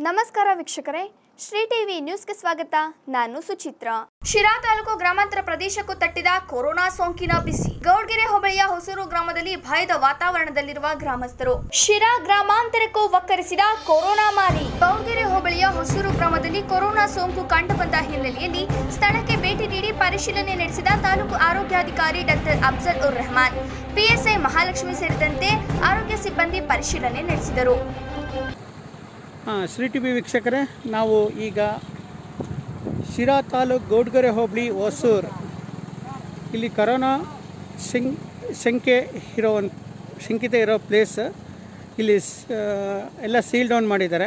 ನಮಸ್ಕಾರ ವೀಕ್ಷಕರೇ ಶ್ರೀ ಟಿವಿ ನ್ಯೂಸ್ಗೆ ಸ್ವಾಗತ ನಾನು ಸುಚಿತ್ರ ಶಿರಾ ತಾಲೂಕು ಗ್ರಾಮಾಂತರ ಪ್ರದೇಶಕ್ಕೂ ತಟ್ಟಿದ ಕೊರೋನಾ ಸೋಂಕಿನ ಬಿಸಿ ಗೌಡ್ಗೆರೆ ಹೋಬಳಿಯ ಹೊಸೂರು ಗ್ರಾಮದಲ್ಲಿ ಭಯದ ವಾತಾವರಣದಲ್ಲಿರುವ ಗ್ರಾಮಸ್ಥರು ಶಿರಾ ಗ್ರಾಮಾಂತರಕ್ಕೂ ಒಕ್ಕರಿಸಿದ ಕೊರೋನಾ ಮಾರಿ ಗೌಡ್ಗೆರೆ ಹೋಬಳಿಯ ಹೊಸೂರು ಗ್ರಾಮದಲ್ಲಿ ಕೊರೋನಾ ಸೋಂಕು ಕಂಡುಬಂದ ಹಿನ್ನೆಲೆಯಲ್ಲಿ ಸ್ಥಳಕ್ಕೆ ಭೇಟಿ ನೀಡಿ ಪರಿಶೀಲನೆ ನಡೆಸಿದ ತಾಲೂಕು ಆರೋಗ್ಯಾಧಿಕಾರಿ ಡಾಕ್ಟರ್ ಅಫ್ಜಲ್ ಉರ್ ರೆಹಮಾನ್ ಪಿಎಸ್ಐ ಮಹಾಲಕ್ಷ್ಮಿ ಸೇರಿದಂತೆ ಆರೋಗ್ಯ ಸಿಬ್ಬಂದಿ ಪರಿಶೀಲನೆ ನಡೆಸಿದರು ಹಾಂ ಶ್ರೀ ಟಿ ವಿ ವೀಕ್ಷಕರೇ ನಾವು ಈಗ ಶಿರಾ ತಾಲೂಕು ಗೌಡ್ಗೆರೆ ಹೋಬಳಿ ಹೊಸೂರು ಇಲ್ಲಿ ಕರೋನಾ ಶಂ ಶಂಕೆ ಇರೋ ಒಂದು ಶಂಕಿತ ಇರೋ ಪ್ಲೇಸ್ ಇಲ್ಲಿ ಸ್- ಆ, ಎಲ್ಲ ಸೀಲ್ ಡೌನ್ ಮಾಡಿದ್ದಾರೆ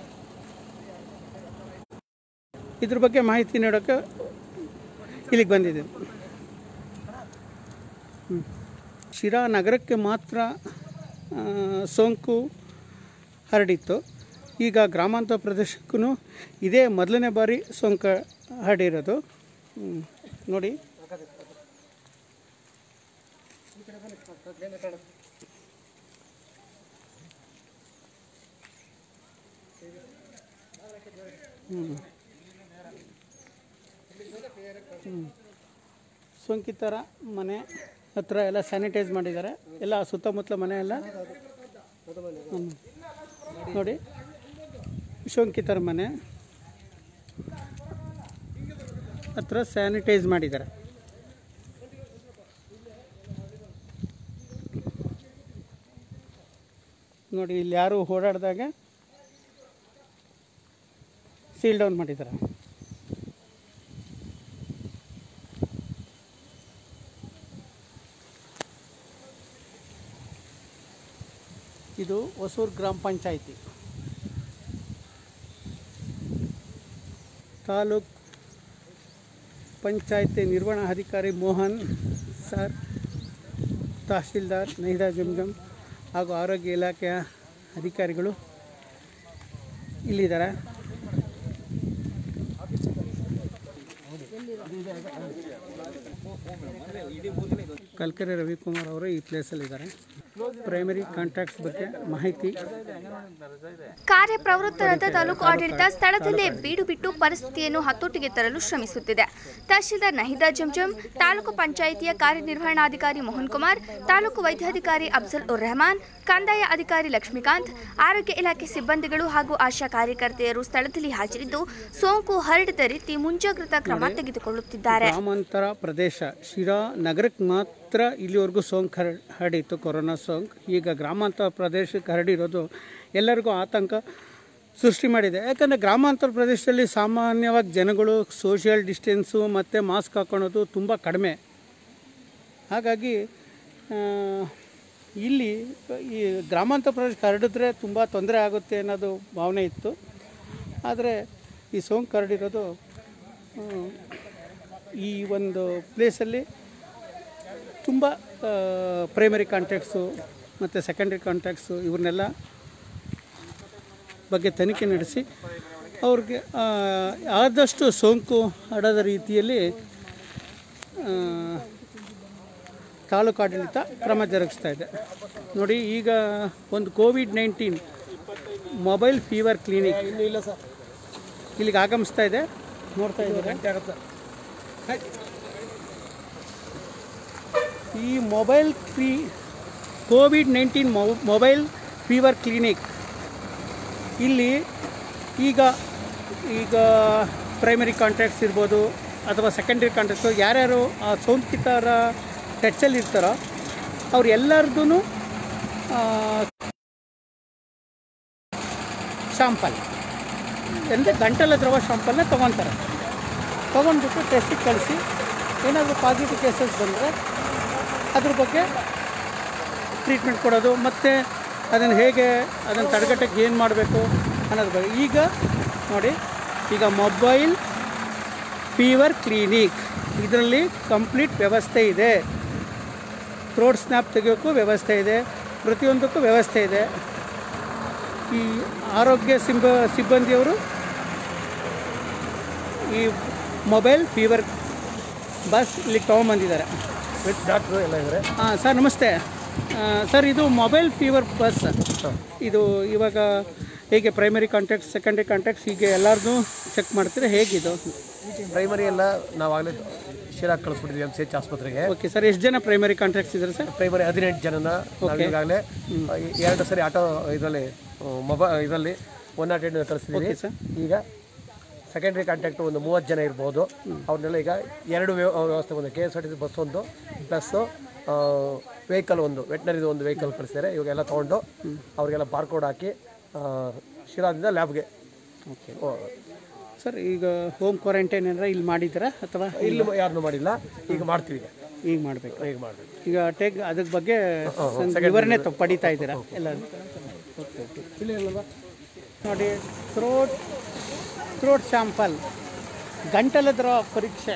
ಇದ್ರ ಬಗ್ಗೆ ಮಾಹಿತಿ ನೀಡೋಕ್ಕೆ ಇಲ್ಲಿಗೆ ಬಂದಿದ್ದೀವಿ ಹ್ಮ್. ಶಿರಾ ನಗರಕ್ಕೆ ಮಾತ್ರ ಆ, ಸೋಂಕು ಹರಡಿತ್ತು ಈಗ ಗ್ರಾಮಾಂತರ ಪ್ರದೇಶಕ್ಕೂ ಇದೇ ಮೊದಲನೇ ಬಾರಿ ಸೋಂಕು ಹರಡಿರೋದು ಹ್ಮ್. ನೋಡಿ ಹ್ಮ್. ಹ್ಮ್. ಸೋಂಕಿತರ ಮನೆ ಹತ್ರ ಎಲ್ಲ ಸ್ಯಾನಿಟೈಸ್ ಮಾಡಿದ್ದಾರೆ ಎಲ್ಲ ಸುತ್ತಮುತ್ತಲ ಮನೆ ಎಲ್ಲ ಹ್ಮ್. ನೋಡಿ ಸೋಂಕಿತರ ಮನೆ ಹತ್ರ ಸ್ಯಾನಿಟೈಸ್ ಮಾಡಿದ್ದಾರೆ ನೋಡಿ ಇಲ್ಲಿ ಯಾರು ಓಡಾಡಿದಾಗ ಸೀಲ್ ಡೌನ್ ಮಾಡಿದ್ದಾರೆ ಇದು ಹೊಸೂರು ಗ್ರಾಮ ಪಂಚಾಯಿತಿ ತಾಲೂಕ್ ಪಂಚಾಯತಿ ನಿರ್ವಹಣಾಧಿಕಾರಿ ಮೋಹನ್ ಸರ್ ತಹಶೀಲ್ದಾರ್ ನೈದಾ ಜುಮ್ಜಮ್ ಹಾಗೂ ಆರೋಗ್ಯ ಇಲಾಖೆಯ ಅಧಿಕಾರಿಗಳು ಇಲ್ಲಿದ್ದಾರೆ ಕಲ್ಕೆರೆ ರವಿಕುಮಾರ್ ಅವರು ಈ ಪ್ಲೇಸಲ್ಲಿದ್ದಾರೆ ಪ್ರೈಮರಿ ಕಾಂಟ್ಯಾಕ್ಟ್ಸ್ ಬಗ್ಗೆ ಮಾಹಿತಿ ಕಾರ್ಯಪ್ರವೃತ್ತರಾದ ತಾಲೂಕು ಆಡಳಿತ ಸ್ಥಳದಲ್ಲೇ ಬೀಡು ಬಿಟ್ಟು ಪರಿಸ್ಥಿತಿಯನ್ನು ಹತೋಟಿಗೆ ತರಲು ಶ್ರಮಿಸುತ್ತಿದೆ ತಹಶೀಲ್ದಾರ್ ನಹಿದಾ ಜಂಜಂ ತಾಲೂಕು ಪಂಚಾಯಿತಿಯ ಕಾರ್ಯನಿರ್ವಹಣಾಧಿಕಾರಿ ಮೋಹನ್ ಕುಮಾರ್ ತಾಲೂಕು ವೈದ್ಯಾಧಿಕಾರಿ ಅಫ್ಜಲ್ ಉರ್ ರೆಹಮಾನ್ ಕಂದಾಯ ಅಧಿಕಾರಿ ಲಕ್ಷ್ಮೀಕಾಂತ್ ಆರೋಗ್ಯ ಇಲಾಖೆ ಸಿಬ್ಬಂದಿಗಳು ಹಾಗೂ ಆಶಾ ಕಾರ್ಯಕರ್ತೆಯರು ಸ್ಥಳದಲ್ಲಿ ಹಾಜರಿದ್ದು ಸೋಂಕು ಹರಡದ ರೀತಿ ಮುಂಜಾಗ್ರತಾ ಕ್ರಮ ತೆಗೆದುಕೊಳ್ಳುತ್ತಿದ್ದಾರೆ ಗ್ರಾಮಾಂತರ ಪ್ರದೇಶ ಶಿರಾ ನಗರಕ್ಕೆ ಮಾತ್ರ ಇಲ್ಲಿವರೆಗೂ ಸೋಂಕು ಹರ ಹರಡಿತ್ತು ಕೊರೋನಾ ಸೋಂಕು ಈಗ ಗ್ರಾಮಾಂತರ ಪ್ರದೇಶಕ್ಕೆ ಹರಡಿರೋದು ಎಲ್ಲರಿಗೂ ಆತಂಕ ಸೃಷ್ಟಿ ಮಾಡಿದೆ ಯಾಕಂದರೆ ಗ್ರಾಮಾಂತರ ಪ್ರದೇಶದಲ್ಲಿ ಸಾಮಾನ್ಯವಾಗಿ ಜನಗಳು ಸೋಷಿಯಲ್ ಡಿಸ್ಟೆನ್ಸು ಮತ್ತು ಮಾಸ್ಕ್ ಹಾಕೊಳ್ಳೋದು ತುಂಬ ಕಡಿಮೆ ಹಾಗಾಗಿ ಆ, ಇಲ್ಲಿ ಈ ಗ್ರಾಮಾಂತರ ಪ್ರದೇಶಕ್ಕೆ ಹರಡಿದ್ರೆ ತುಂಬ ತೊಂದರೆ ಆಗುತ್ತೆ ಅನ್ನೋದು ಭಾವನೆ ಇತ್ತು ಆದರೆ ಈ ಸೋಂಕು ಹರಡಿರೋದು ಆ, ಈ ಒಂದು ಪ್ಲೇಸಲ್ಲಿ ತುಂಬ ಪ್ರೈಮರಿ ಕಾಂಟ್ಯಾಕ್ಟ್ಸು ಮತ್ತು ಸೆಕೆಂಡ್ರಿ ಕಾಂಟ್ಯಾಕ್ಟ್ಸು ಇವ್ರನ್ನೆಲ್ಲ ಬಗ್ಗೆ ತನಿಖೆ ನಡೆಸಿ ಅವ್ರಿಗೆ ಆ, ಆದಷ್ಟು ಸೋಂಕು ಹರಡದ ರೀತಿಯಲ್ಲಿ ಆ, ತಾಲೂಕು ಆಡಳಿತ ಕ್ರಮ ಜರುಗಿಸ್ತಾ ಇದೆ ನೋಡಿ ಈಗ ಒಂದು COVID nineteen mobile fever clinic ಇಲ್ಲಿಗೆ ಆಗಮಿಸ್ತಾ ಇದೆ ನೋಡ್ತಾ ಇದ್ದಾರೆ ಈ ಮೊಬೈಲ್ ಕ್ರೀ COVID nineteen mobile fever clinic ಇಲ್ಲಿ ಈಗ ಈಗ ಪ್ರೈಮರಿ ಕಾಂಟ್ಯಾಕ್ಟ್ಸ್ ಇರ್ಬೋದು ಅಥವಾ ಸೆಕೆಂಡ್ರಿ ಕಾಂಟ್ಯಾಕ್ಟ್ಸ್ ಯಾರ್ಯಾರು ಆ ಸೋಂಕಿತರ ಟಚಲ್ಲಿ ಇರ್ತಾರೋ ಅವ್ರು ಎಲ್ಲರದ್ದು ಶಾಂಪಲ್ ಅಂದರೆ ಗಂಟಲ ದ್ರವ ಶಾಂಪಲ್ನ ತೊಗೊತಾರೆ ತೊಗೊಂಡ್ಬಿಟ್ಟು ಟೆಸ್ಟಿಗೆ ಕಳಿಸಿ ಏನಾದರೂ ಪಾಸಿಟಿವ್ ಕೇಸಸ್ ಬಂದರೆ ಅದ್ರ ಬಗ್ಗೆ ಟ್ರೀಟ್ಮೆಂಟ್ ಕೊಡೋದು ಮತ್ತು ಅದನ್ನು ಹೇಗೆ ಅದನ್ನು ತಡೆಗಟ್ಟಕ್ಕೆ ಏನು ಮಾಡಬೇಕು ಅನ್ನೋದ್ರ ಬಗ್ಗೆ ಈಗ ನೋಡಿ ಈಗ ಮೊಬೈಲ್ ಫೀವರ್ ಕ್ಲಿನಿಕ್ ಇದರಲ್ಲಿ ಕಂಪ್ಲೀಟ್ ವ್ಯವಸ್ಥೆ ಇದೆ ಥ್ರೋಟ್ ಸ್ನ್ಯಾಪ್ ತೆಗೆಯೋಕ್ಕೂ ವ್ಯವಸ್ಥೆ ಇದೆ ಪ್ರತಿಯೊಂದಕ್ಕೂ ವ್ಯವಸ್ಥೆ ಇದೆ ಈ ಆರೋಗ್ಯ ಸಿಂಬ ಸಿಬ್ಬಂದಿಯವರು ಈ ಮೊಬೈಲ್ ಫೀವರ್ ಬಸ್ ಇಲ್ಲಿ ತೊಗೊಂಬಂದಿದ್ದಾರೆ ವಿತ್ ಡಾಕ್ಟ್ರು ಎಲ್ಲ ಇದ್ದಾರೆ ಹಾಂ ಸರ್ ನಮಸ್ತೆ ಆ, ಸರ್ ಇದು ಮೊಬೈಲ್ ಫೀವರ್ ಬಸ್ ಇದು ಇವಾಗ ಹೇಗೆ ಪ್ರೈಮರಿ ಕಾಂಟ್ಯಾಕ್ಟ್ಸ್ ಸೆಕೆಂಡರಿ ಕಾಂಟ್ಯಾಕ್ಟ್ಸ್ ಹೀಗೆ ಎಲ್ಲರನ್ನೂ ಚೆಕ್ ಮಾಡ್ತೀರಾ ಹೇಗಿದು ಪ್ರೈಮರಿ ಎಲ್ಲ ನಾವಾಗಲೇ ಶಿರಾ ಕಳಿಸ್ಬಿಟ್ಟಿದ್ವಿ ಎಮ್ ಸಿ ಎಚ್ ಆಸ್ಪತ್ರೆಗೆ ಓಕೆ ಸರ್ ಎಷ್ಟು ಜನ ಪ್ರೈಮರಿ ಕಾಂಟ್ಯಾಕ್ಟ್ಸ್ ಇದ್ದಾರೆ ಸರ್ ಪ್ರೈಮರಿ ಹದಿನೆಂಟು ಜನನ ನಾವು ಈಗಾಗಲೇ ಎರಡು ಸರಿ ಆಟೋ ಇದರಲ್ಲಿ ಮೊಬೈಲ್ ಇದರಲ್ಲಿ ಒನ್ ನಾಟ್ ಏಟ್ ಕಳಿಸ್ತಿದ್ದೀವಿ ಓಕೆ ಸರ್ ಈಗ ಸೆಕೆಂಡ್ರಿ ಕಾಂಟ್ಯಾಕ್ಟ್ ಒಂದು ಮೂವತ್ತು ಜನ ಇರ್ಬೋದು ಅವ್ರನ್ನೆಲ್ಲ ಈಗ ಎರಡು ವ್ಯವ- ವ್ಯವಸ್ಥೆ ಬಂದು K S R T C bus ಒಂದು ಪ್ಲಸ್ಸು ವೆಹಿಕಲ್ ಒಂದು ವೆಟ್ನರಿದು ಒಂದು ವೆಹಿಕಲ್ ಕಳಿಸ್ತಾರೆ ಇವಾಗೆಲ್ಲ ತೊಗೊಂಡು ಅವ್ರಿಗೆಲ್ಲ ಬಾರ್ಕೋಡ್ ಹಾಕಿ ಆ, ಶಿರಾದಿಂದ ಲ್ಯಾಬ್ಗೆ ಓಕೆ ಸರ್ ಈಗ ಹೋಮ್ ಕ್ವಾರಂಟೈನ್ ಏನಾರ ಇಲ್ಲಿ ಮಾಡಿದ್ದೀರಾ ಅಥವಾ ಇಲ್ಲಿ ಯಾರನ್ನೂ ಮಾಡಿಲ್ಲ ಈಗ ಮಾಡ್ತೀವಿ ಈಗ ಈಗ ಮಾಡಬೇಕು ಈಗ ಮಾಡಬೇಕು ಈಗ ಟೇಕ್ ಅದ್ರ ಬಗ್ಗೆ ಸ್ವಲ್ಪ ವಿವರಣೆ ತ- ಪಡಿತಾ ಇದ್ದೀರಾ ಎಲ್ಲ ಓಕೆ ಓಕೆ ಇಲ್ಲಿ ಇಲ್ಲಲ್ವಾ ನೋಡಿ ಥ್ರೋಟ್ ಥ್ರೋಟ್ ಸ್ಯಾಂಪಲ್ ಗಂಟಲದ್ರ ಪರೀಕ್ಷೆ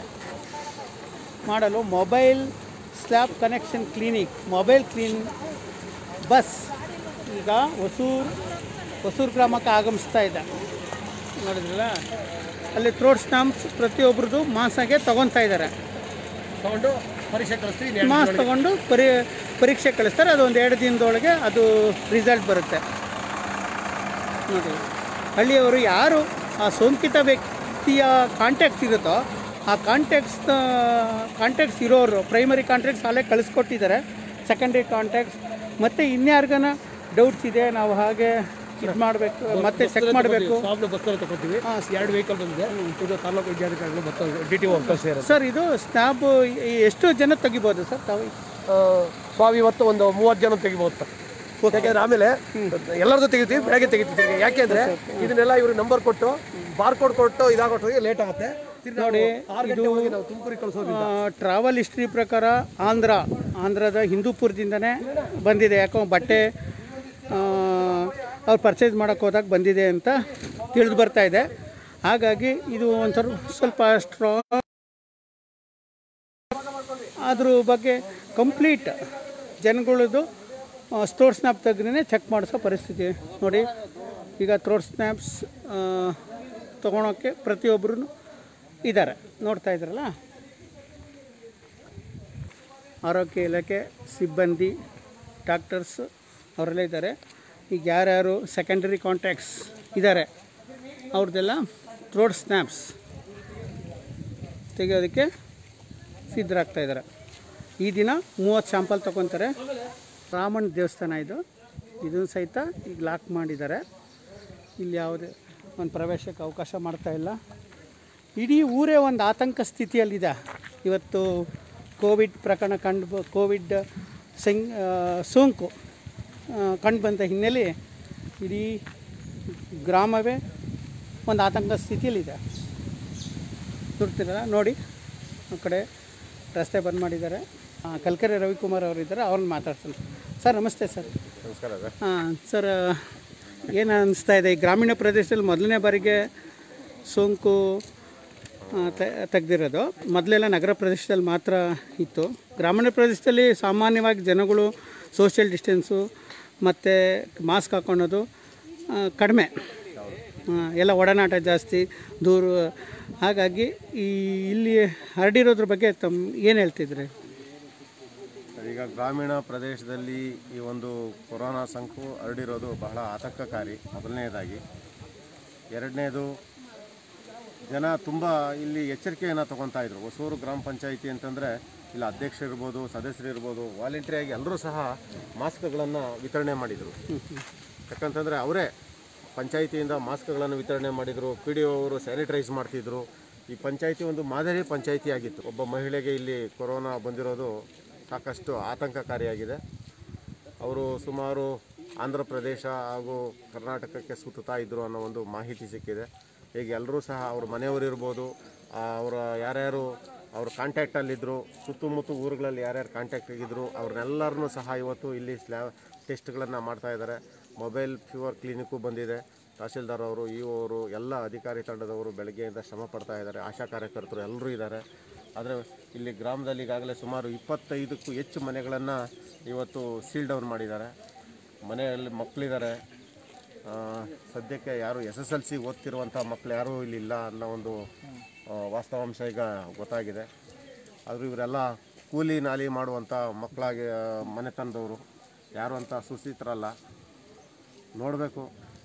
ಮಾಡಲು mobile swab connection clinic mobile clean bus ಈಗ ಹೊಸೂರು ಹೊಸೂರು ಗ್ರಾಮಕ್ಕೆ ಆಗಮಿಸ್ತಾ ಇದೆ ನೋಡಿದ್ರಲ್ಲ ಅಲ್ಲಿ ಥ್ರೋಟ್ ಸ್ಟಾಂಪ್ಸ್ ಪ್ರತಿಯೊಬ್ಬರದು ಮಾಸಾಗೆ ತಗೊತಾ ಇದ್ದಾರೆ ತೊಗೊಂಡು ಪರೀಕ್ಷೆ ಕಳಿಸ್ತೀವಿ ಇನ್ನು ಮಾಸ್ ತಗೊಂಡು ಪರಿ ಪರೀಕ್ಷೆ ಕಳಿಸ್ತಾರೆ ಅದು ಒಂದು ಎರಡು ದಿನದೊಳಗೆ ಅದು ರಿಸಲ್ಟ್ ಬರುತ್ತೆ ನೋಡಿ ಹಳ್ಳಿಯವರು ಯಾರು ಆ ಸೋಂಕಿತ ವ್ಯಕ್ತಿಯ ಕಾಂಟ್ಯಾಕ್ಟ್ಸ್ ಇರುತ್ತೋ ಆ ಕಾಂಟ್ಯಾಕ್ಟ್ಸ್ ಕಾಂಟ್ಯಾಕ್ಟ್ಸ್ ಇರೋರು ಪ್ರೈಮರಿ ಕಾಂಟ್ಯಾಕ್ಟ್ಸ್ ಅಲ್ಲೇ ಕಳಿಸ್ಕೊಟ್ಟಿದ್ದಾರೆ ಸೆಕೆಂಡ್ರಿ ಕಾಂಟ್ಯಾಕ್ಟ್ಸ್ ಮತ್ತು ಇನ್ಯಾರಿಗನ ಡೌಟ್ಸ್ ಇದೆ ನಾವು ಹಾಗೆ ಇದು ಮಾಡಬೇಕು ಮತ್ತೆ ಚೆಕ್ ಮಾಡಬೇಕು ಸ್ವಾಬ್ನ ಬಸ್ಸಲ್ಲಿ ತಗೊತೀವಿ ಎರಡು ವೆಹಿಕಲ್ ಬಂದಿದೆ ಇದು ತಾಲೂಕು ವಿದ್ಯಾಧಿಕಾರಿಗಳು ಮತ್ತು ಡಿ ಟಿ ವರ್ಕರ್ಸ್ ಇರೋದು ಸರ್ ಇದು ಸ್ನ್ಯಾಬ್ ಎಷ್ಟು ಜನ ತೆಗಿಬೋದು ಸರ್ ತಾವು ಸ್ವಾಮಿ ಇವತ್ತು ಒಂದು ಮೂವತ್ತು ಜನ ತೆಗಿಬೋದು ಸರ್ ಯಾಕೆಂದ್ರೆ ಆಮೇಲೆ ಎಲ್ಲರದ್ದು ತೆಗಿತೀವಿ ಬೆಳಗ್ಗೆ ತೆಗಿತೀವಿ ಯಾಕೆಂದ್ರೆ ಇದನ್ನೆಲ್ಲ ಇವರು ನಂಬರ್ ಕೊಟ್ಟು ಬಾರ್ ಕೋಡ್ ಕೊಟ್ಟು ಇದಾಗೋಟ್ಟಿಗೆ ಲೇಟ್ ಆಗುತ್ತೆ ತಿರ್ಗಾ ನೋಡಿ, ಆರು ಗಂಟೆ ಒಳಗೆ ನಾವು ತುಮಕೂರಿಗೆ ಕಳಿಸೋದು ಟ್ರಾವೆಲ್ ಹಿಸ್ಟ್ರಿ ಪ್ರಕಾರ ಆಂಧ್ರ ಆಂಧ್ರದ ಹಿಂದೂಪುರದಿಂದನೇ ಬಂದಿದೆ ಯಾಕೋ ಬಟ್ಟೆ ಆ, ಅವ್ರು ಪರ್ಚೇಸ್ ಮಾಡೋಕ್ಕೆ ಹೋದಾಗ ಬಂದಿದೆ ಅಂತ ತಿಳಿದು ಬರ್ತಾ ಇದೆ ಹಾಗಾಗಿ ಇದು ಒಂಥರ ಸ್ವಲ್ಪ ಸ್ಟ್ರಾಂಗ್ ಅದ್ರ ಬಗ್ಗೆ ಕಂಪ್ಲೀಟ್ ಜನಗಳದ್ದು ಸ್ಟೋರ್ ಸ್ನ್ಯಾಪ್ ತೆಗ್ದೇ ಚೆಕ್ ಮಾಡಿಸೋ ಪರಿಸ್ಥಿತಿ ನೋಡಿ ಈಗ ಥ್ರೋಟ್ ಸ್ನ್ಯಾಪ್ಸ್ ತೊಗೊಳೋಕ್ಕೆ ಪ್ರತಿಯೊಬ್ಬರೂ ಇದ್ದಾರೆ ನೋಡ್ತಾ ಇದ್ದಾರಲ್ಲ ಆರೋಗ್ಯ ಇಲಾಖೆ ಸಿಬ್ಬಂದಿ ಡಾಕ್ಟರ್ಸ್ ಅವರೆಲ್ಲ ಇದ್ದಾರೆ ಈಗ ಯಾರ್ಯಾರು ಸೆಕೆಂಡರಿ ಕಾಂಟ್ಯಾಕ್ಟ್ಸ್ ಇದ್ದಾರೆ ಅವ್ರದ್ದೆಲ್ಲ ಥ್ರೋಟ್ ಸ್ನ್ಯಾಪ್ಸ್ ತೆಗೆಯೋದಕ್ಕೆ ಸಿದ್ಧರಾಗ್ತಾ ಇದ್ದಾರೆ ಈ ದಿನ ಮೂವತ್ತು ಶಾಂಪಲ್ ತೊಗೊತಾರೆ ರಾಮಣ್ಣ ದೇವಸ್ಥಾನ ಇದು ಇದನ್ನು ಸಹಿತ ಈಗ ಲಾಕ್ ಮಾಡಿದ್ದಾರೆ ಇಲ್ಲಿ ಯಾವುದೇ ಒಂದು ಪ್ರವೇಶಕ್ಕೆ ಅವಕಾಶ ಮಾಡ್ತಾ ಇಲ್ಲ ಇಡೀ ಊರೇ ಒಂದು ಆತಂಕ ಸ್ಥಿತಿಯಲ್ಲಿದೆ ಇವತ್ತು ಕೋವಿಡ್ ಪ್ರಕರಣ ಕಂಡು ಬ- ಕೋವಿಡ್ ಸಂ ಆ, ಸೋಂಕು ಕಂಡು ಬಂದ ಹಿನ್ನೆಲೆ ಇಡೀ ಗ್ರಾಮವೇ ಒಂದು ಆತಂಕ ಸ್ಥಿತಿಯಲ್ಲಿದೆ ನೋಡ್ತೀರಲ್ಲ ನೋಡಿ ಆ ಕಡೆ ರಸ್ತೆ ಬಂದ್ ಮಾಡಿದ್ದಾರೆ ಆ, ಕಲ್ಕೆರೆ ರವಿಕುಮಾರ್ ಅವರಿದ್ದಾರೆ ಅವ್ರನ್ನ ಮಾತಾಡ್ತೀನಿ ಸರ್ ನಮಸ್ತೆ ಸರ್ ನಮಸ್ಕಾರ ಸರ್ ಹಾಂ ಸರ್ ಏನು ಅನಿಸ್ತಾ ಇದೆ ಈ ಗ್ರಾಮೀಣ ಪ್ರದೇಶದಲ್ಲಿ ಮೊದಲನೇ ಬಾರಿಗೆ ಸೋಂಕು ಆ, ತೆ- ತೆಗ್ದಿರೋದು ಮೊದಲೆಲ್ಲ ನಗರ ಪ್ರದೇಶದಲ್ಲಿ ಮಾತ್ರ ಇತ್ತು ಗ್ರಾಮೀಣ ಪ್ರದೇಶದಲ್ಲಿ ಸಾಮಾನ್ಯವಾಗಿ ಜನಗಳು ಸೋಷಿಯಲ್ ಡಿಸ್ಟೆನ್ಸು ಮತ್ತು ಮಾಸ್ಕ್ ಹಾಕ್ಕೊಳೋದು ಆ, ಕಡಿಮೆ ಆ, ಎಲ್ಲ ಒಡನಾಟ ಜಾಸ್ತಿ ದೂರ ಹಾಗಾಗಿ ಈ ಇಲ್ಲಿ ಹರಡಿರೋದ್ರ ಬಗ್ಗೆ ತಮ್ಮ ಏನು ಹೇಳ್ತಿದ್ರಿ ಈಗ ಗ್ರಾಮೀಣ ಪ್ರದೇಶದಲ್ಲಿ ಈ ಒಂದು ಕೊರೋನಾ ಸೋಂಕು ಹರಡಿರೋದು ಬಹಳ ಆತಂಕಕಾರಿ ಮೊದಲನೇದಾಗಿ ಎರಡನೇದು ಜನ ತುಂಬ ಇಲ್ಲಿ ಎಚ್ಚರಿಕೆಯನ್ನು ತಗೊತಾ ಇದ್ರು ಹೊಸೂರು ಗ್ರಾಮ ಪಂಚಾಯಿತಿ ಅಂತಂದರೆ ಇಲ್ಲಿ ಅಧ್ಯಕ್ಷರು ಇರ್ಬೋದು ಸದಸ್ಯರು ಇರ್ಬೋದು ವಾಲಂಟ್ರಿಯಾಗಿ ಎಲ್ಲರೂ ಸಹ ಮಾಸ್ಕ್ಗಳನ್ನು ವಿತರಣೆ ಮಾಡಿದರು ಯಾಕಂತಂದರೆ ಅವರೇ ಪಂಚಾಯಿತಿಯಿಂದ ಮಾಸ್ಕ್ಗಳನ್ನು ವಿತರಣೆ ಮಾಡಿದರು ಪಿ ಡಿ ಅವರು ಸ್ಯಾನಿಟೈಸ್ ಮಾಡ್ತಿದ್ರು ಈ ಪಂಚಾಯಿತಿ ಒಂದು ಮಾದರಿ ಪಂಚಾಯಿತಿ ಆಗಿತ್ತು ಒಬ್ಬ ಮಹಿಳೆಗೆ ಇಲ್ಲಿ ಕೊರೋನಾ ಬಂದಿರೋದು ಸಾಕಷ್ಟು ಆತಂಕಕಾರಿಯಾಗಿದೆ ಅವರು ಸುಮಾರು ಆಂಧ್ರ ಪ್ರದೇಶ ಹಾಗೂ ಕರ್ನಾಟಕಕ್ಕೆ ಸುತ್ತುತ್ತಾ ಇದ್ದರು ಅನ್ನೋ ಒಂದು ಮಾಹಿತಿ ಸಿಕ್ಕಿದೆ ಈಗ ಎಲ್ಲರೂ ಸಹ ಅವ್ರ ಮನೆಯವರು ಇರ್ಬೋದು ಆ, ಅವರ ಯಾರ್ಯಾರು ಅವ್ರ ಕಾಂಟ್ಯಾಕ್ಟಲ್ಲಿದ್ದರು ಸುತ್ತಮುತ್ತ ಊರುಗಳಲ್ಲಿ ಯಾರ್ಯಾರು ಕಾಂಟ್ಯಾಕ್ಟ್ ಆಗಿದ್ದರು ಅವ್ರನ್ನೆಲ್ಲರನ್ನೂ ಸಹ ಇವತ್ತು ಇಲ್ಲಿ ಸ್ಲ್ಯಾ ಟೆಸ್ಟ್ಗಳನ್ನು ಮಾಡ್ತಾ ಇದ್ದಾರೆ ಮೊಬೈಲ್ ಫೀವರ್ ಕ್ಲಿನಿಕ್ಕು ಬಂದಿದೆ ತಹಸೀಲ್ದಾರ್ ಅವರು ಇ ಅವರು ಎಲ್ಲ ಅಧಿಕಾರಿ ತಂಡದವರು ಬೆಳಗ್ಗೆಯಿಂದ ಶ್ರಮ ಪಡ್ತಾ ಇದ್ದಾರೆ ಆಶಾ ಕಾರ್ಯಕರ್ತರು ಎಲ್ಲರೂ ಇದ್ದಾರೆ ಆದರೆ ಇಲ್ಲಿ ಗ್ರಾಮದಲ್ಲಿ ಈಗಾಗಲೇ ಸುಮಾರು ಇಪ್ಪತ್ತೈದಕ್ಕೂ ಹೆಚ್ಚು ಮನೆಗಳನ್ನು ಇವತ್ತು ಸೀಲ್ ಡೌನ್ ಮಾಡಿದ್ದಾರೆ ಮನೆಯಲ್ಲಿ ಮಕ್ಕಳಿದ್ದಾರೆ ಆ, ಸದ್ಯಕ್ಕೆ ಯಾರು ಎಸ್ ಎಸ್ ಎಲ್ ಸಿ ಓದ್ತಿರುವಂಥ ಮಕ್ಕಳು ಯಾರೂ ಇಲ್ಲಿ ಇಲ್ಲ ಅನ್ನೋ ಒಂದು ಆ, ವಾಸ್ತವಾಂಶ ಈಗ ಗೊತ್ತಾಗಿದೆ ಆದರೂ ಇವರೆಲ್ಲ ಕೂಲಿ ನಾಲಿ ಮಾಡುವಂಥ ಮಕ್ಕಳಾಗಿ ಆ, ಮನೆತನದವರು ಯಾರು ಅಂತ ಸುಸ್ಥಿತರಲ್ಲ ನೋಡಬೇಕು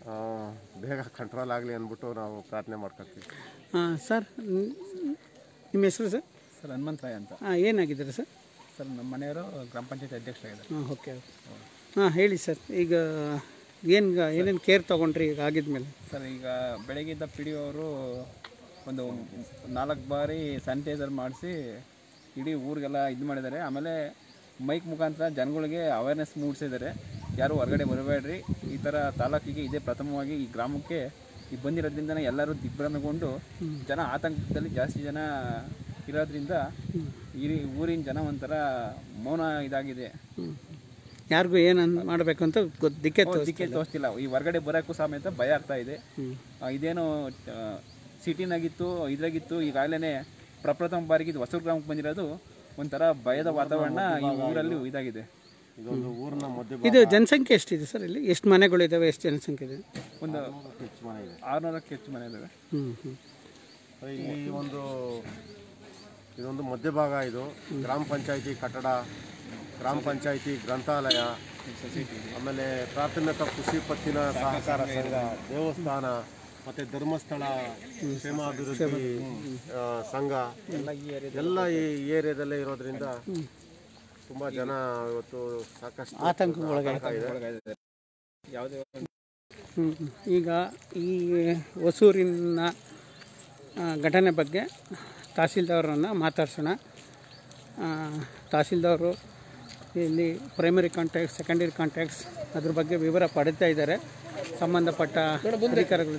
ಆ, ಬೇಗ ಕಂಟ್ರೋಲ್ ಆಗಲಿ ಅಂದ್ಬಿಟ್ಟು ನಾವು ಪ್ರಾರ್ಥನೆ ಮಾಡ್ಕೊತೀವಿ ಹಾಂ ಸರ್ ನ್- ನಿಮ್ಮ ಹೆಸರು ಸರ್ ಸರ್ ಹನುಮಂತರಾಯ್ ಅಂತ ಹಾಂ ಏನಾಗಿದ್ದಾರೆ ಸರ್ ಸರ್ ನಮ್ಮ ಮನೆಯವರು ಗ್ರಾಮ ಪಂಚಾಯತ್ ಅಧ್ಯಕ್ಷರಾಗಿದ್ದಾರೆ ಹಾಂ ಓಕೆ ಹಾಂ ಹೇಳಿ ಸರ್ ಈಗ ಏನು ಏನೇನು ಕೇರ್ ತೊಗೊಂಡ್ರಿ ಈಗ ಆಗಿದ್ಮೇಲೆ ಸರ್ ಈಗ ಬೆಳಗ್ಗಿದ್ದ ಪಿ ಡಿ ಅವರು ಒಂದು ನಾಲ್ಕು ಬಾರಿ ಸ್ಯಾನಿಟೈಸರ್ ಮಾಡಿಸಿ ಇಡೀ ಊರಿಗೆಲ್ಲ ಇದು ಮಾಡಿದ್ದಾರೆ ಆಮೇಲೆ ಮೈಕ್ ಮುಖಾಂತರ ಜನಗಳಿಗೆ ಅವೇರ್ನೆಸ್ ಮೂಡಿಸಿದ್ದಾರೆ ಯಾರು ಹೊರಗಡೆ ಬರಬೇಡ್ರಿ ಈ ಥರ ತಾಲೂಕಿಗೆ ಇದೇ ಪ್ರಥಮವಾಗಿ ಈ ಗ್ರಾಮಕ್ಕೆ ಈಗ ಬಂದಿರೋದ್ರಿಂದ ಎಲ್ಲರೂ ದಿಗ್ಭ್ರಮೆಗೊಂಡು ಜನ ಆತಂಕದಲ್ಲಿ ಜಾಸ್ತಿ ಜನ ಇರೋದ್ರಿಂದ ಈ ಊರಿನ ಜನ ಒಂಥರ ಮೌನ ಇದಾಗಿದೆ ಯಾರಿಗೂ ಏನು ಮಾಡಬೇಕು ಅಂತ ಗೊತ್ತು ದಿಕ್ಕೆ ಹೌದು, ದಿಕ್ಕೆ ತೋರಿಸ್ತಿಲ್ಲ ಈ ಹೊರಗಡೆ ಬರೋಕ್ಕೂ ಸಮೇತ ಭಯ ಆಗ್ತಾ ಇದೆ ಆ, ಇದೇನು ಸಿಟಿನಾಗಿತ್ತು ಇದ್ರಾಗಿತ್ತು ಈಗಾಗಲೇ ಪ್ರಪ್ರಥಮ ಬಾರಿಗೆ ಇದು ಹೊಸೂರು ಗ್ರಾಮಕ್ಕೆ ಬಂದಿರೋದು ಒಂಥರ ಭಯದ ವಾತಾವರಣ ಈ ಊರಲ್ಲಿ ಇದಾಗಿದೆ ಇದೊಂದು ಊರಿನ ಮಧ್ಯ ಇದು ಜನಸಂಖ್ಯೆ ಎಷ್ಟಿದೆ ಸರ್ ಇಲ್ಲಿ ಎಷ್ಟು ಮನೆಗಳಿದ್ದಾವೆ ಎಷ್ಟು ಜನಸಂಖ್ಯೆ ಇದೆ ಒಂದು ಹೆಚ್ಚು ಮನೆ ಇದೆ ಆರುನೂರಕ್ಕೆ ಹೆಚ್ಚು ಮನೆ ಇದ್ದಾವೆ ಹ್ಞೂ ಹ್ಞೂ ಇಲ್ಲಿ ಒಂದು ಇದೊಂದು ಮಧ್ಯಭಾಗ ಇದು ಗ್ರಾಮ ಪಂಚಾಯಿತಿ ಕಟ್ಟಡ ಗ್ರಾಮ ಪಂಚಾಯಿತಿ ಗ್ರಂಥಾಲಯ ಆಮೇಲೆ ಪ್ರಾಥಮಿಕ ಕೃಷಿ ಪತ್ತಿನ ಸಹಕಾರ ಸಂಘ ದೇವಸ್ಥಾನ ಮತ್ತೆ ಧರ್ಮಸ್ಥಳ ಕ್ಷೇಮಾಭಿವೃದ್ಧಿ ಆ, ಸಂಘ ಎಲ್ಲ ಈ ಏರಿಯಾದಲ್ಲೇ ಇರೋದ್ರಿಂದ ತುಂಬಾ ಜನ ಇವತ್ತು ಸಾಕಷ್ಟು ಆತಂಕ ಇದೆ ಯಾವುದೇ ಹ್ಮ್. ಈಗ ಈ ಹೊಸೂರಿನ ಆ, ಘಟನೆ ಬಗ್ಗೆ ತಹಸೀಲ್ದಾರರನ್ನು ಮಾತಾಡ್ಸೋಣ ಆ, ತಹಸೀಲ್ದಾರರು ಇಲ್ಲಿ ಪ್ರೈಮರಿ ಕಾಂಟ್ಯಾಕ್ಟ್ಸ್ ಸೆಕೆಂಡರಿ ಕಾಂಟ್ಯಾಕ್ಟ್ಸ್ ಅದ್ರ ಬಗ್ಗೆ ವಿವರ ಪಡಿತಾ ಇದ್ದಾರೆ ಸಂಬಂಧಪಟ್ಟ ಅಧಿಕಾರಿಗಳ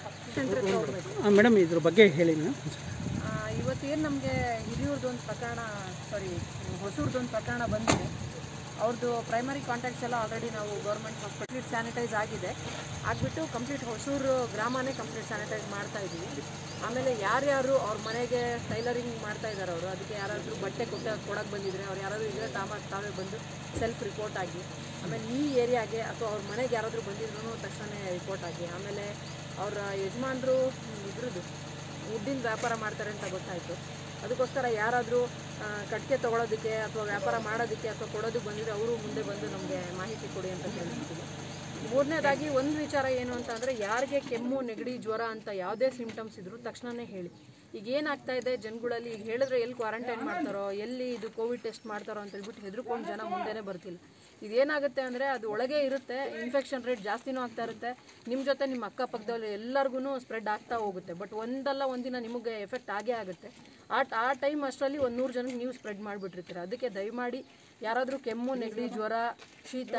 ಮೇಡಮ್ ಇದ್ರ ಬಗ್ಗೆ ಹೇಳಿ ಮೇಡಮ್ ಇವತ್ತೇನು ನಮಗೆ ಹಿರಿಯೂರ್ದು ಒಂದು ಪ್ರಕರಣ ಸಾರಿ ಹೊಸೂರ್ದು ಒಂದು ಪ್ರಕರಣ ಬಂದಿದೆ ಅವ್ರದ್ದು ಪ್ರೈಮರಿ ಕಾಂಟ್ಯಾಕ್ಟ್ಸ್ ಎಲ್ಲ ಆಲ್ರೆಡಿ ನಾವು ಗೌರ್ಮೆಂಟ್ ಹಾಸ್ಪಿಟಲ್ ಸ್ಯಾನಿಟೈಸ್ ಆಗಿದೆ ಆಗಿಬಿಟ್ಟು ಕಂಪ್ಲೀಟ್ ಹೊಸೂರು ಗ್ರಾಮನೇ ಕಂಪ್ಲೀಟ್ ಸ್ಯಾನಿಟೈಸ್ ಮಾಡ್ತಾ ಇದ್ದೀವಿ ಆಮೇಲೆ ಯಾರ್ಯಾರು ಅವ್ರ ಮನೆಗೆ ಟೈಲರಿಂಗ್ ಮಾಡ್ತಾ ಇದ್ದಾರೆ ಅವರು ಅದಕ್ಕೆ ಯಾರಾದರೂ ಬಟ್ಟೆ ಕೊಟ್ಟ ಕೊಡೋಕೆ ಬಂದಿದ್ರೆ ಅವ್ರು ಯಾರಾದರೂ ಇದ್ರೆ ತಾಮ ತಾವೇ ಬಂದು ಸೆಲ್ಫ್ ರಿಪೋರ್ಟ್ ಆಗಿ ಆಮೇಲೆ ಈ ಏರಿಯಾಗೆ ಅಥವಾ ಅವ್ರ ಮನೆಗೆ ಯಾರಾದರೂ ಬಂದಿದ್ರು ತಕ್ಷಣ ರಿಪೋರ್ಟ್ ಆಗಿ ಆಮೇಲೆ ಅವರ ಯಜಮಾನರು ಇದ್ರದ್ದು ವುಡ್ಡಿನ ವ್ಯಾಪಾರ ಮಾಡ್ತಾರೆ ಅಂತ ಗೊತ್ತಾಯಿತು ಅದಕ್ಕೋಸ್ಕರ ಯಾರಾದರೂ ಕಟ್ಟಿಗೆ ತೊಗೊಳೋದಕ್ಕೆ ಅಥವಾ ವ್ಯಾಪಾರ ಮಾಡೋದಕ್ಕೆ ಅಥವಾ ಕೊಡೋದಕ್ಕೆ ಬಂದಿದ್ರೆ ಅವರು ಮುಂದೆ ಬಂದು ನಮಗೆ ಮಾಹಿತಿ ಕೊಡಿ ಅಂತ ಹೇಳ್ತಿದ್ದೀವಿ ಮೂರನೇದಾಗಿ ಒಂದು ವಿಚಾರ ಏನು ಅಂತ ಅಂದರೆ ಯಾರಿಗೆ ಕೆಮ್ಮು ನೆಗಡಿ ಜ್ವರ ಅಂತ ಯಾವುದೇ ಸಿಂಪ್ಟಮ್ಸ್ ಇದ್ರೂ ತಕ್ಷಣವೇ ಹೇಳಿ ಈಗ ಏನಾಗ್ತಾ ಇದೆ ಜನಗಳಲ್ಲಿ ಈಗ ಹೇಳಿದ್ರೆ ಎಲ್ಲಿ ಕ್ವಾರಂಟೈನ್ ಮಾಡ್ತಾರೋ ಎಲ್ಲಿ ಇದು ಕೋವಿಡ್ ಟೆಸ್ಟ್ ಮಾಡ್ತಾರೋ ಅಂತ ಹೇಳ್ಬಿಟ್ಟು ಹೆದರ್ಕೊಂಡು ಜನ ಮುಂದೆನೇ ಬರ್ತಿಲ್ಲ ಇದೇನಾಗುತ್ತೆ ಅಂದರೆ ಅದು ಒಳಗೆ ಇರುತ್ತೆ ಇನ್ಫೆಕ್ಷನ್ ರೇಟ್ ಜಾಸ್ತಿನೂ ಆಗ್ತಾ ಇರುತ್ತೆ ನಿಮ್ಮ ಜೊತೆ ನಿಮ್ಮ ಅಕ್ಕಪಕ್ಕದಲ್ಲಿ ಎಲ್ಲರಿಗೂ ಸ್ಪ್ರೆಡ್ ಆಗ್ತಾ ಹೋಗುತ್ತೆ ಬಟ್ ಒಂದಲ್ಲ ಒಂದಿನ ನಿಮಗೆ ಎಫೆಕ್ಟ್ ಆಗೇ ಆಗುತ್ತೆ ಆ ಆ ಟೈಮ್ ಅಷ್ಟರಲ್ಲಿ ಒಂದು ನೂರು ಜನಕ್ಕೆ ನೀವು ಸ್ಪ್ರೆಡ್ ಮಾಡಿಬಿಟ್ಟಿರ್ತೀರ ಅದಕ್ಕೆ ದಯಮಾಡಿ ಯಾರಾದರೂ ಕೆಮ್ಮು ನೆಗಡಿ ಜ್ವರ ಶೀತ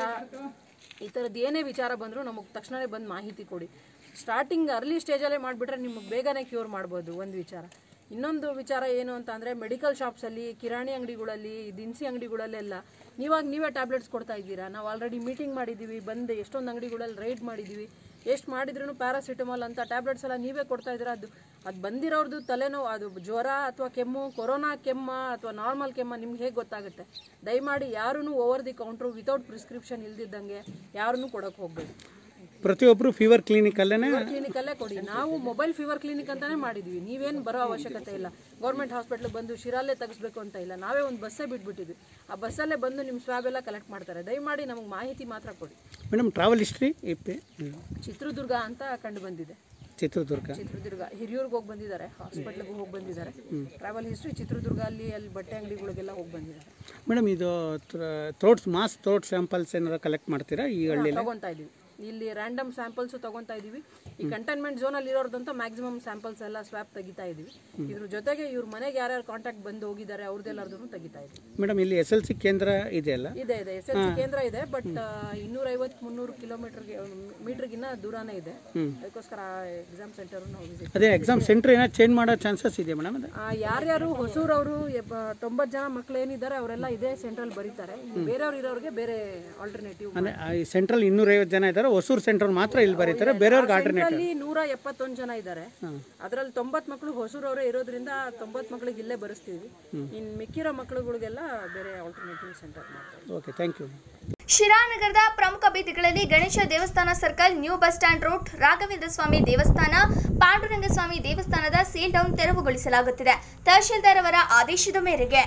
ಈ ಥರದ್ದು ಏನೇ ವಿಚಾರ ಬಂದರೂ ನಮಗೆ ತಕ್ಷಣವೇ ಬಂದು ಮಾಹಿತಿ ಕೊಡಿ ಸ್ಟಾರ್ಟಿಂಗ್ ಅರ್ಲಿ ಸ್ಟೇಜಲ್ಲೇ ಮಾಡಿಬಿಟ್ರೆ ನಿಮಗೆ ಬೇಗನೆ ಕ್ಯೂರ್ ಮಾಡ್ಬೋದು ಒಂದು ವಿಚಾರ ಇನ್ನೊಂದು ವಿಚಾರ ಏನು ಅಂತ ಅಂದರೆ ಮೆಡಿಕಲ್ ಶಾಪ್ಸಲ್ಲಿ ಕಿರಾಣಿ ಅಂಗಡಿಗಳಲ್ಲಿ ದಿನಸಿ ಅಂಗಡಿಗಳಲ್ಲೆಲ್ಲ ನೀವಾಗ ನೀವೇ ಟ್ಯಾಬ್ಲೆಟ್ಸ್ ಕೊಡ್ತಾ ಇದ್ದೀರಾ ನಾವು ಆಲ್ರೆಡಿ ಮೀಟಿಂಗ್ ಮಾಡಿದ್ದೀವಿ ಬಂದು ಎಷ್ಟೊಂದು ಅಂಗಡಿಗಳಲ್ಲಿ ರೈಡ್ ಮಾಡಿದ್ದೀವಿ ಎಷ್ಟು ಮಾಡಿದ್ರೂ ಪ್ಯಾರಾಸಿಟಮಾಲ್ ಅಂತ ಟ್ಯಾಬ್ಲೆಟ್ಸ್ ಎಲ್ಲ ನೀವೇ ಕೊಡ್ತಾ ಇದ್ದೀರಾ ಅದು ಅದು ಬಂದಿರೋರ್ದು ತಲೆನೋವು ಅದು ಜ್ವರ ಅಥವಾ ಕೆಮ್ಮು ಕೊರೋನಾ ಕೆಮ್ಮ ಅಥವಾ ನಾರ್ಮಲ್ ಕೆಮ್ಮ ನಿಮ್ಗೆ ಹೇಗೆ ಗೊತ್ತಾಗುತ್ತೆ ದಯಮಾಡಿ ಯಾರೂ over the counter without prescription ಇಲ್ದಿದ್ದಂಗೆ ಯಾರನ್ನೂ ಕೊಡೋಕೆ ಹೋಗ್ಬೇಡಿ ಪ್ರತಿಯೊಬ್ಬರು ಫೀವರ್ ಕ್ಲಿನಿಕಲ್ಲೇ ಕ್ಲಿನಿಕಲ್ಲೇ ಕೊಡಿ ನಾವು ಮೊಬೈಲ್ ಫೀವರ್ ಕ್ಲಿನಿಕ್ ಅಂತಾನೆ ಮಾಡಿದ್ವಿ ನೀವೇನು ಬರೋ ಅವಶ್ಯಕತೆ ಇಲ್ಲ ಗೌರ್ಮೆಂಟ್ ಹಾಸ್ಪಿಟ್ಲಿಗೆ ಬಂದು ಶಿರಾಲ್ಲೇ ತೆಗಿಸ್ಬೇಕು ಅಂತ ಇಲ್ಲ ನಾವೇ ಒಂದು ಬಸ್ಸೇ ಬಿಟ್ಬಿಟ್ಟಿದ್ವಿ ಆ ಬಸ್ಸಲ್ಲೇ ಬಂದು ನಿಮ್ಮ ಸ್ವಾಬ್ ಎಲ್ಲ ಕಲೆಕ್ಟ್ ಮಾಡ್ತಾರೆ ದಯಮಾಡಿ ನಮಗೆ ಮಾಹಿತಿ ಮಾತ್ರ ಕೊಡಿ ಮೇಡಮ್ ಟ್ರಾವೆಲ್ ಹಿಸ್ಟ್ರಿ ಇಪ್ಪೆ ಚಿತ್ರದುರ್ಗ ಅಂತ ಕಂಡು ಬಂದಿದೆ ಚಿತ್ರದುರ್ಗ ಚಿತ್ರದುರ್ಗ ಹಿರಿಯೂರ್ಗೆ ಹೋಗಿ ಬಂದಿದ್ದಾರೆ ಹಾಸ್ಪಿಟ್ಲಿಗೆ ಹೋಗಿ ಬಂದಿದ್ದಾರೆ ಟ್ರಾವೆಲ್ ಹಿಸ್ಟ್ರಿ ಚಿತ್ರದುರ್ಗ ಅಲ್ಲಿ ಅಲ್ಲಿ ಬಟ್ಟೆ ಅಂಗಡಿಗಳಿಗೆಲ್ಲ ಹೋಗಿ ಬಂದಿದ್ದಾರೆ ಮೇಡಮ್ ಇದು ಥ್ರೋಟ್ಸ್ ಮಾಸ್ ಥ್ರೋಟ್ ಸ್ಯಾಂಪಲ್ಸ್ ಏನಾರು ಕಲೆಕ್ಟ್ ಮಾಡ್ತೀರಾ ಈ ಹಳ್ಳಿಲಿ ತಗೊಂತಾ ಇದೀವಿ ಇಲ್ಲಿ ರ್ಯಾಂಡಮ್ ಸ್ಯಾಂಪಲ್ಸ್ ತಗೊಂತಾ ಇದೀವಿ ಈ ಕಂಟೈನ್ಮೆಂಟ್ ಝೋನ್ ಅಲ್ಲಿ ಇರೋರ್ದಂತ ಮ್ಯಾಕ್ಸಿಮಮ್ ಸ್ಯಾಂಪಲ್ಸ್ ಎಲ್ಲ ಸ್ವಾಪ್ ತೆಗಿತಾ ಇದೀವಿ ಇದ್ರ ಜೊತೆಗೆ ಇವ್ರ ಮನೆಗೆ ಯಾರ್ಯಾರು ಕಾಂಟ್ಯಾಕ್ಟ್ ಬಂದು ಹೋಗಿದ್ದಾರೆ ಅವ್ರದ್ದೆಲ್ಲರದ್ದು ತೆಗಿತಾ ಇದೀವಿ ಮೇಡಮ್ ಇಲ್ಲಿ ಎಸ್ ಎಲ್ ಸಿ ಕೇಂದ್ರ ಇದೆಯಲ್ಲ ಇದೆ ಇದೆ ಎಸ್ ಎಲ್ ಸಿ ಕೇಂದ್ರ ಇದೆ ಬಟ್ ಇನ್ನೂರ ಐವತ್ ಮುನ್ನೂರು ಕಿಲೋಮೀಟರ್ಗೆ ಮೀಟರ್ಗಿನ್ನ ದೂರನೇ ಇದೆ ಅದಕ್ಕೋಸ್ಕರ ಎಕ್ಸಾಮ್ ಸೆಂಟರ್ ನಾವು ವಿಸಿಟ್ ಅದೇ ಎಕ್ಸಾಮ್ ಸೆಂಟ್ರ್ ಏನೋ ಚೇಂಜ್ ಮಾಡೋ ಚಾನ್ಸಸ್ ಇದೆ ಮೇಡಮ್ ಅದು ಯಾರ್ಯಾರು ಹೊಸೂರವರು ತೊಂಬತ್ತು ಜನ ಮಕ್ಳು ಏನಿದ್ದಾರೆ ಅವರೆಲ್ಲ ಇದೇ ಸೆಂಟ್ರಲ್ ಬರೀತಾರೆ ಇನ್ನು ಬೇರೆಯವ್ರು ಇರೋರಿಗೆ ಬೇರೆ ಆಲ್ಟರ್ನೇಟಿವ್ ಅಂದರೆ ಈ ಸೆಂಟ್ರಲ್ ಇನ್ನೂರೈವತ್ತು ಜನ ಇದ್ದಾರೆ ಹೊಸೂರು ಸೆಂಟ್ರಲ್ ಮಾತ್ರ ಇಲ್ಲಿ ಬರೀತಾರೆ ಬೇರೆಯವ್ರಿಗೆ ಆಲ್ಟರ್ನೇಟ್ ಅಲ್ಲಿ ನೂರ ಎಪ್ಪತ್ತೊಂದು ಜನ ಇದ್ದಾರೆ ಅದರಲ್ಲಿ ತೊಂಬತ್ ಮಕ್ಕಳು ಹೊಸೂರವರೇ ಇರೋದ್ರಿಂದ ತೊಂಬತ್ ಮಕ್ಳಿಗೆ ಇಲ್ಲೇ ಬರೆಸ್ತೀವಿ ಇನ್ ಮಿಕ್ಕಿರೋ ಮಕ್ಳುಗಳಿಗೆಲ್ಲ ಬೇರೆ ಆಲ್ಟರ್ನೇಟಿವ್ ಸೆಂಟರ್ ಮಾಡ್ತೀವಿ ಓಕೆ ಥ್ಯಾಂಕ್ ಯು ಶಿರಾನಗರದ ಪ್ರಮುಖ ಬೀದಿಗಳಲ್ಲಿ ಗಣೇಶ ದೇವಸ್ಥಾನ circle new bus stand road Raghavendra Swami ದೇವಸ್ಥಾನ ಪಾಂಡುರಂಗ ಸ್ವಾಮಿ ದೇವಸ್ಥಾನದ ಸೀಲ್ ಡೌನ್ ತೆರವುಗೊಳಿಸಲಾಗುತ್ತಿದೆ ತಹಶೀಲ್ದಾರ್ ಅವರ ಆದೇಶದ ಮೇರೆಗೆ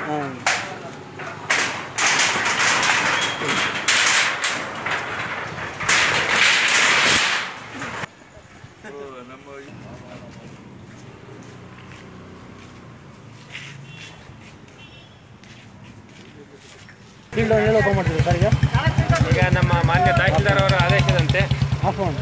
ಹಾಂ ಫೀಲ್ಡ್ ಹೇಳಿ ಓಪನ್ ಮಾಡ್ತೀವಿ ಸರ್ ಈಗ ಈಗ ನಮ್ಮ ಮಾನ್ಯ ತಹಶೀಲ್ದಾರ್ ಅವರ ಆದೇಶದಂತೆ ಆಫ್ ಆನ್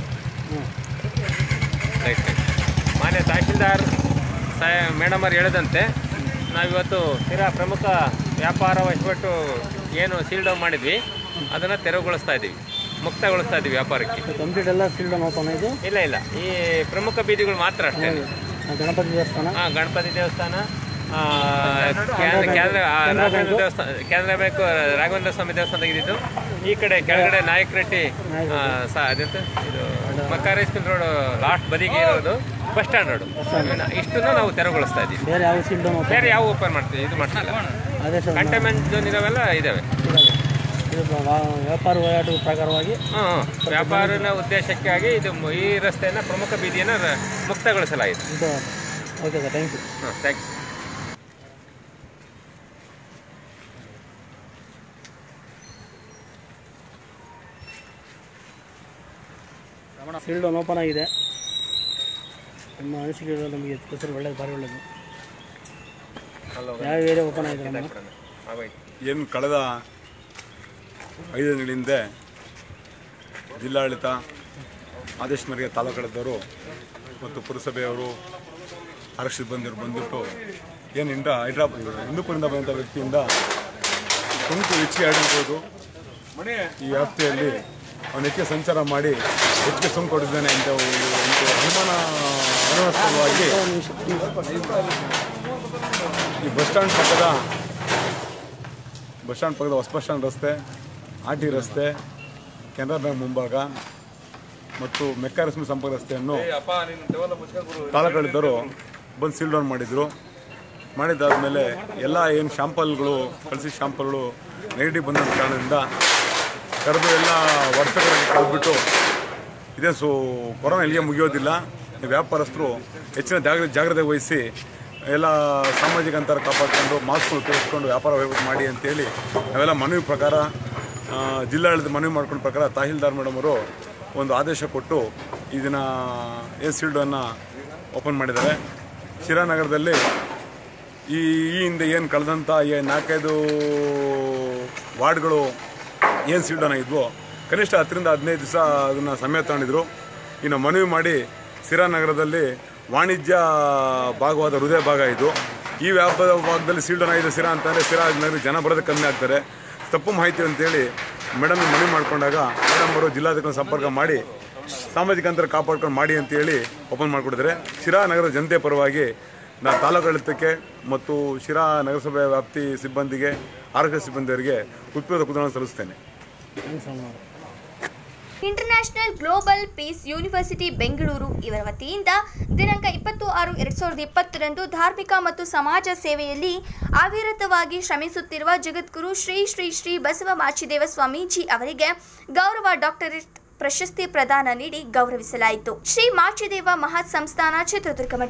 ರೈಟ್ ರೈಟ್. ಮಾನ್ಯ ತಹಶೀಲ್ದಾರ್ ಸಾಯ ಮೇಡಮ್ ಅವ್ರು ಹೇಳಿದಂತೆ ನಾವಿವತ್ತು ತೀರಾ ಪ್ರಮುಖ ವ್ಯಾಪಾರ ವಹಿವಾಟು ಏನು ಸೀಲ್ ಡೌನ್ ಮಾಡಿದ್ವಿ ಅದನ್ನು ತೆರವುಗೊಳಿಸ್ತಾ ಇದ್ದೀವಿ ಮುಕ್ತಗೊಳಿಸ್ತಾ ಇದ್ದೀವಿ ವ್ಯಾಪಾರಕ್ಕೆ ಕಂಪ್ಲೀಟ್ ಎಲ್ಲ ಫೀಲ್ಡ್ ಓಪನ್ ಇದು ಇಲ್ಲ ಇಲ್ಲ ಈ ಪ್ರಮುಖ ಬೀದಿಗಳು ಮಾತ್ರ ಅಷ್ಟೇ ಗಣಪತಿ ದೇವಸ್ಥಾನ ಹಾಂ ಗಣಪತಿ ದೇವಸ್ಥಾನ ಆ, ಕ್ಯಾನ್- ಕ್ಯಾನ್ರಾ ಆ, ರಾಘವೇಂದ್ರ ದೇವಸ್ಥಾನ ಕ್ಯಾನರಾ ಬ್ಯಾಂಕ್ ರಾಘವೇಂದ್ರ ಸ್ವಾಮಿ ದೇವಸ್ಥಾನ ತೆಗೆದಿದ್ದು ಈ ಕಡೆ ಕೆಳಗಡೆ ನಾಯಕರೆಡ್ಡಿ ಆ, ಸ- ಅದೆಂತ ಇದು ಮಕ್ಕಾರ್ ಸ್ಕೂಲ್ ರೋಡ್ ಲಾಸ್ಟ್ ಬದಿಗೆ ಇರೋದು ಬಸ್ ಸ್ಟ್ಯಾಂಡ್ ರೋಡ್ ಇಷ್ಟನ್ನು ನಾವು ತೆರವುಗೊಳಿಸ್ತಾ ಇದ್ದೀವಿ ಬೇರೆ ಯಾವ ಫೀಲ್ಡ್ ಓಪನ್ ಬೇರೆ ಯಾವ ಓಪನ್ ಮಾಡ್ತೀವಿ ಇದು ಮಾಡ್ತಿಲ್ಲ ಅದೇ ಸರ್ ಕಂಟೈನ್ಮೆಂಟ್ ಝೋನ್ ಇದಾವೆಲ್ಲ ಇದಾವೆ ಇದು ವಾ- ವ್ಯಾಪಾರ ವಹಿವಾಟು ಪ್ರಕಾರವಾಗಿ ಹ್ಞೂ ವ್ಯಾಪಾರನ ಉದ್ದೇಶಕ್ಕಾಗಿ ಇದು ಮ- ಈ ರಸ್ತೆಯನ್ನು ಪ್ರಮುಖ ಬೀದಿಯನ್ನು ರ- ಮುಕ್ತಗೊಳಿಸಲಾಗಿದೆ ಇದು ಓಕೆ ಸರ್ ಥ್ಯಾಂಕ್ ಯು ಹಾಂ ಥ್ಯಾಂಕ್ಸ್ ಫೀಲ್ಡ್ ಓಪನ್ ಆಗಿದೆ ನಮ್ಮ ಅನಿಸಿಕೆಗಳು ನಮಗೆ ಹೆಸರು ಒಳ್ಳೇದು ಭಾರಿ ಒಳ್ಳೇದು ಯಾವ ಏರಿಯಾ ಓಪನ್ ಆಗಿದೆ ನಮ್ಮ ಆಗೋಯ್ತು ಏನು ಕಳೆದ ಐದು ದಿನಗಳಿಂದ ಜಿಲ್ಲಾಡಳಿತ ಆದೇಶ ಮೇರೆಗೆ ತಾಲೂಕಾಡಳಿತವರು ಮತ್ತು ಪುರಸಭೆಯವರು ಆರಕ್ಷ ಸಿಬ್ಬಂದಿಯವರು ಬಂದ್ಬಿಟ್ಟು ಏನು ಇಂಡ ಹೈದ್ರಾಬಾದ್ ಹಿಂದೂಪುರದಿಂದ ಬಂದಂಥ ವ್ಯಕ್ತಿಯಿಂದ ಸೋಂಕು ಹೆಚ್ಚಿಗೆ ಹರಡಿರ್ಬೋದು ಈ ವ್ಯಾಪ್ತಿಯಲ್ಲಿ ಅವನು ಹೆಚ್ಚಿಗೆ ಸಂಚಾರ ಮಾಡಿ ಹೆಚ್ಚಿಗೆ ಸೋಂಕು ಹೊಡೆದಿದ್ದಾನೆ ಅಂತ ಒಂದು ಒಂದು ಅನುಮಾನ ಅನುಮಾನಾಸ್ಪದವಾಗಿ ಈ ಬಸ್ ಸ್ಟ್ಯಾಂಡ್ ಪಕ್ಕದ ಬಸ್ ಸ್ಟ್ಯಾಂಡ್ ಪಕ್ಕದ ಹೊಸ ಬಸ್ ಸ್ಟ್ಯಾಂಡ್ ರಸ್ತೆ ಆರ್ ಟಿ ರಸ್ತೆ ಕೆನರಾ ಬ್ಯಾಂಕ್ ಮುಂಭಾಗ ಮತ್ತು ಮೆಕ್ಕಾರಸ್ಮಿ ಸಂಪರ್ಕ ರಸ್ತೆಯನ್ನು ತಾಲೂಕಾಡಳಿತರು ಬಂದು ಸೀಲ್ ಡೌನ್ ಮಾಡಿದರು ಮಾಡಿದ್ದಾದಮೇಲೆ ಎಲ್ಲ ಏನು ಶಾಂಪಲ್ಗಳು ಕಳಿಸಿ ಶಾಂಪಲ್ಗಳು ನೆಗೆಟಿವ್ ಬಂದ ಕಾರಣದಿಂದ ಕರೆದು ಎಲ್ಲ ವರ್ಷಗಳಲ್ಲಿ ಕಳೆದ್ಬಿಟ್ಟು ಇದೇ ಸೊ ಕೊರೋನಾ ಇಲ್ಲಿಗೆ ಮುಗಿಯೋದಿಲ್ಲ ವ್ಯಾಪಾರಸ್ಥರು ಹೆಚ್ಚಿನ ಜಾಗ್ರತೆ ಜಾಗ್ರತೆ ವಹಿಸಿ ಎಲ್ಲ ಸಾಮಾಜಿಕ ಅಂತರ ಕಾಪಾಡಿಕೊಂಡು ಮಾಸ್ಕ್ ಉಪಯೋಗಿಸ್ಕೊಂಡು ವ್ಯಾಪಾರ ವಹಿವಾಟು ಮಾಡಿ ಅಂತೇಳಿ ನಾವೆಲ್ಲ ಮನವಿ ಪ್ರಕಾರ ಆ, ಜಿಲ್ಲಾಡಳಿತ ಮನವಿ ಮಾಡ್ಕೊಂಡ ಪ್ರಕಾರ ತಹಶೀಲ್ದಾರ್ ಮೇಡಮ್ ಅವರು ಒಂದು ಆದೇಶ ಕೊಟ್ಟು ಇದನ್ನು ಏರ್ ಸೀಲ್ಡನ್ನು ಓಪನ್ ಮಾಡಿದ್ದಾರೆ ಶಿರಾನಗರದಲ್ಲಿ ಈ ಈ ಹಿಂದೆ ಏನು ಕಳೆದಂಥ ಈ ನಾಲ್ಕೈದು ವಾರ್ಡ್ಗಳು ಏನು ಸೀಲ್ಡನ್ ಇದ್ವೋ ಕನಿಷ್ಠ ಹತ್ತರಿಂದ ಹದಿನೈದು ದಿವಸ ಅದನ್ನು ಸಮಯ ತಗೊಂಡಿದ್ರು ಇನ್ನು ಮನವಿ ಮಾಡಿ ಸಿರಾನಗರದಲ್ಲಿ ವಾಣಿಜ್ಯ ಭಾಗವಾದ ಹೃದಯ ಭಾಗ ಇದು ಈ ವ್ಯಾಪಾರ ಭಾಗದಲ್ಲಿ ಸೀಲ್ಡನ್ ಆಗಿದೆ ಸಿರಾ ಅಂತಂದರೆ ಸಿರಾ ನಗರ ಜನ ಬರೋದು ಕಮ್ಮಿ ಆಗ್ತಾರೆ ತಪ್ಪು ಮಾಹಿತಿ ಅಂತೇಳಿ ಮೇಡಮ್ ಮನವಿ ಮಾಡಿಕೊಂಡಾಗ ಮೇಡಮ್ ಅವರು ಜಿಲ್ಲಾಧಿಕಾರಿ ಸಂಪರ್ಕ ಮಾಡಿ ಸಾಮಾಜಿಕ ಅಂತರ ಕಾಪಾಡ್ಕೊಂಡು ಮಾಡಿ ಅಂತೇಳಿ ಓಪನ್ ಮಾಡಿಕೊಡಿದ್ದಾರೆ ಶಿರಾ ನಗರ ಜನತೆ ಪರವಾಗಿ ನಾನು ತಾಲೂಕಾಡಳಿತಕ್ಕೆ ಮತ್ತು ಶಿರಾ ನಗರಸಭೆ ವ್ಯಾಪ್ತಿ ಸಿಬ್ಬಂದಿಗೆ ಆರೋಗ್ಯ ಸಿಬ್ಬಂದಿಯವರಿಗೆ ಉತ್ಪೀತ ಕುತೂಹಲ ಸಲ್ಲಿಸ್ತೇನೆ international global peace university Bengaluru ಇವರ ವತಿಯಿಂದ ದಿನಾಂಕ ಇಪ್ಪತ್ತು ಆರು ಎರಡ್ ಸಾವಿರದ ಇಪ್ಪತ್ತರಂದು ಧಾರ್ಮಿಕ ಮತ್ತು ಸಮಾಜ ಸೇವೆಯಲ್ಲಿ ಅವಿರತವಾಗಿ ಶ್ರಮಿಸುತ್ತಿರುವ ಜಗದ್ಗುರು ಶ್ರೀ ಶ್ರೀ ಶ್ರೀ ಬಸವ ಮಾಚಿದೇವ ಸ್ವಾಮೀಜಿ ಅವರಿಗೆ ಗೌರವ ಡಾಕ್ಟರೇಟ್ ಪ್ರಶಸ್ತಿ ಪ್ರದಾನ ನೀಡಿ ಗೌರವಿಸಲಾಯಿತು ಶ್ರೀ ಮಾಚಿದೇವ ಮಹತ್ ಸಂಸ್ಥಾನ ಚಿತ್ರದುರ್ಗ ಮಠ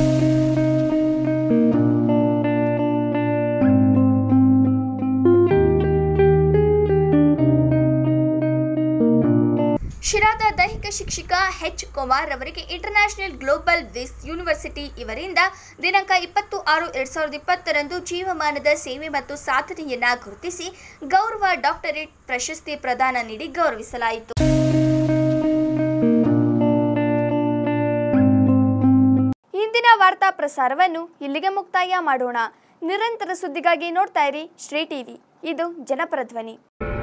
ಶಿರಾದ ದೈಹಿಕ ಶಿಕ್ಷಕ ಎಚ್ ಕುಮಾರ್ ಅವರಿಗೆ ಇಂಟರ್ನ್ಯಾಷನಲ್ ಗ್ಲೋಬಲ್ ವಿಸ್ ಯೂನಿವರ್ಸಿಟಿ ಇವರಿಂದ ದಿನಾಂಕ ಇಪ್ಪತ್ತು ಆರು ಎರಡ್ ಸಾವಿರದ ಇಪ್ಪತ್ತರಂದು ಜೀವಮಾನದ ಸೇವೆ ಮತ್ತು ಸಾಧನೆಯನ್ನ ಗುರುತಿಸಿ ಗೌರವ ಡಾಕ್ಟರೇಟ್ ಪ್ರಶಸ್ತಿ ಪ್ರದಾನ ನೀಡಿ ಗೌರವಿಸಲಾಯಿತು ಇಂದಿನ ವಾರ್ತಾ ಪ್ರಸಾರವನ್ನು ಇಲ್ಲಿಗೆ ಮುಕ್ತಾಯ ಮಾಡೋಣ ನಿರಂತರ ಸುದ್ದಿಗಾಗಿ ನೋಡ್ತಾ ಇರಿ ಶ್ರೀ ಟಿವಿ ಇದು ಜನಪರ ಧ್ವನಿ